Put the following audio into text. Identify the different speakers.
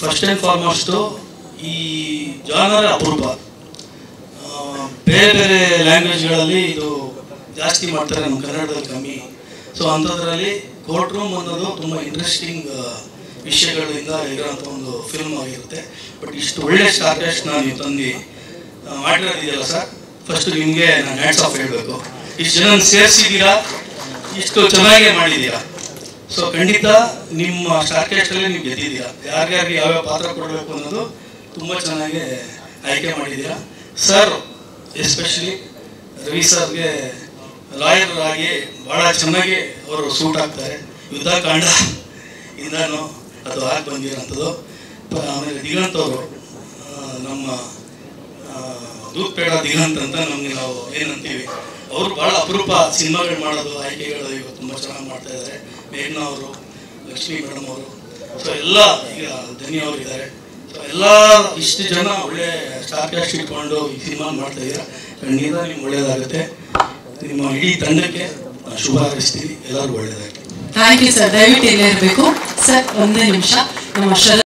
Speaker 1: first and foremost ಈ genre ಅಪರೂಪ ಆ, ಬೇರೆ ಬೇರೆ ಲ್ಯಾಂಗ್ವೇಜ್ಗಳಲ್ಲಿ ಇದು ಜಾಸ್ತಿ ಮಾಡ್ತಾರೆ ನಮ್ಮ ಕನ್ನಡದಲ್ಲಿ ಕಮ್ಮಿ ಸೊ ಅಂಥದ್ರಲ್ಲಿ ಕೋರ್ಟ್ ರೂಮ್ ಅನ್ನೋದು ತುಂಬ ಇಂಟ್ರೆಸ್ಟಿಂಗ್ ವಿಷಯಗಳಿಂದ ಇರೋಂಥ ಒಂದು ಫಿಲ್ಮ್ ಆಗಿರುತ್ತೆ ಬಟ್ ಇಷ್ಟು ಒಳ್ಳೆ ಸ್ಟಾರ್ಕಾಸ್ಟ್ ನೀವು ತಂದು ಆ, ಮಾಡಿರೋದಿದೆಯಲ್ಲ ಸರ್ ಫಸ್ಟ್ ನಿಮಗೆ ನಾನು ಹ್ಯಾಂಡ್ಸ್ ಆಫ್ ಹೇಳಬೇಕು ಇಷ್ಟು ಜನ ಸೇರಿಸಿದ್ದೀರಾ ಇಷ್ಟು ಚೆನ್ನಾಗೇ ಮಾಡಿದ್ದೀರಾ ಸೊ ಖಂಡಿತ ನಿಮ್ಮ ಸ್ಟಾರ್ಕಾಸ್ಟಲ್ಲೇ ನೀವು ಗೆದ್ದಿದ್ದೀರಾ ಯಾರ್ಯಾರಿಗೆ ಯಾವ್ಯಾವ ಪಾತ್ರ ಕೊಡಬೇಕು ಅನ್ನೋದು ತುಂಬ ಚೆನ್ನಾಗಿ ಆಯ್ಕೆ ಮಾಡಿದ್ದೀರಾ ಸರ್ ಎಸ್ಪೆಷಲಿ ರವಿ ಸರ್ಗೆ ಲಾಯರ್ ಆಗಿ ಭಾಳ ಚೆನ್ನಾಗಿ ಅವರು ಸೂಟ್ ಆಗ್ತಾರೆ ಯುದ್ಧಕಾಂಡ ಇಂದನೂ ಅದು ಆಗಿ ಬಂದಿರೋಂಥದ್ದು ಪ- ಆಮೇಲೆ ದಿಗಂತ್ ಅವರು ಆ, ನಮ್ಮ ದೂತ್ಪೇಡ ದಿಗಂತ್ ಅಂತ ನಮಗೆ ನಾವು ಏನಂತೀವಿ ಅವರು ಭಾಳ ಅಪರೂಪ ಸಿನಿಮಾಗಳು ಮಾಡೋದು ಆಯ್ಕೆಗಳು ಈಗ ತುಂಬ ಚೆನ್ನಾಗಿ ಮಾಡ್ತಾ ಇದ್ದಾರೆ ಮೇಘ್ನಾ ಅವರು ಲಕ್ಷ್ಮೀ ಮೇಡಮ್ ಅವರು ಸೊ ಎಲ್ಲ ಈಗ ಧನಿ ಅವರು ಇದ್ದಾರೆ ಸೊ ಎಲ್ಲ ಇಷ್ಟು ಜನ ಒಳ್ಳೆ ಸ್ಟಾರ್ ಕ್ಯಾಸ್ಟ್ ಇಟ್ಕೊಂಡು ಈ ಸಿನಿಮಾ ಮಾಡ್ತಾ ಇದ್ದೀರಾ ಖಂಡಿತ ನಿಮ್ಗೆ ಒಳ್ಳೇದಾಗುತ್ತೆ ನಿಮ್ಮ ಇಡೀ ತಂಡಕ್ಕೆ ನಾನು ಶುಭ ಹಾರೈಸ್ತೀನಿ ಎಲ್ಲರೂ ಒಳ್ಳೇದಾಗಲಿ
Speaker 2: ಥ್ಯಾಂಕ್ ಯು ಸರ್ ದಯವಿಟ್ಟು ಇಲ್ಲೇ ಇರಬೇಕು ಸರ್ ಒಂದೇ ನಿಮಿಷ ನಮ್ಮ ಶರತ್